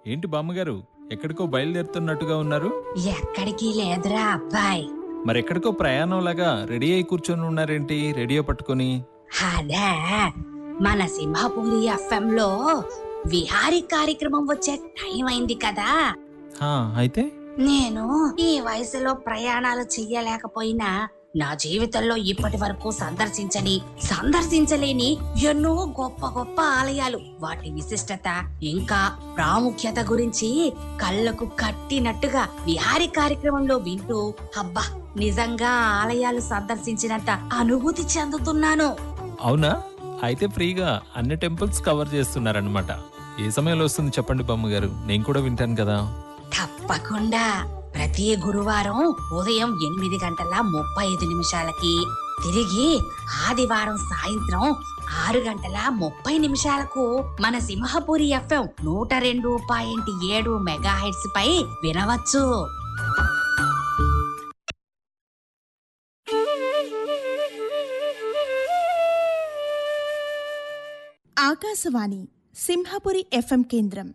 ఏంటి బామ్మగారు ఎక్కడికో బయలుదేరుతున్నట్టుగా ఉన్నారు ఎక్కడికి లేదురా అబ్బాయి మరి ఎక్కడికో ప్రయాణంలాగా రెడీ అయి కూర్చొని ఉన్నారేంటి రేడియో పట్టుకొని అదే మన సింహపూరి ఎఫ్ఎం లో విహారీ కార్యక్రమం వచ్చే టైం అయింది కదా హా, అయితే నేను ఈ వయసులో ప్రయాణాలు చెయ్యలేకపోయినా నా జీవితంలో ఇప్పటి వరకు సందర్శించని సందర్శించలేని ఎన్నో గొప్ప గొప్ప ఆలయాలు వాటి విశిష్టత ఇంకా ప్రాముఖ్యత గురించి కళ్ళకు కట్టినట్టుగా విహారీ కార్యక్రమంలో వింటూ అబ్బా నిజంగా ఆ ఆలయాలు సందర్శించినంత అనుభూతి చెందుతున్నాను అవునా అయితే ఫ్రీగా అన్ని టెంపుల్స్ కవర్ చేస్తున్నారనమాట ఏ సమయంలో వస్తుంది చెప్పండి బామ్మగారు నేను కూడా వింటాను కదా తప్పకుండా ప్రతి గురువారం ఉదయం ఎనిమిది గంటల ముప్పై ఐదు నిమిషాలకి తిరిగి ఆదివారం సాయంత్రం ఆరు గంటల ముప్పై నిమిషాలకు మన సింహపురి ఎఫ్ఎం నూట రెండు పాయింట్ ఏడు మెగా హెడ్స్ పై వినవచ్చు ఆకాశవాణి సింహపురి ఎఫ్ఎం కేంద్రం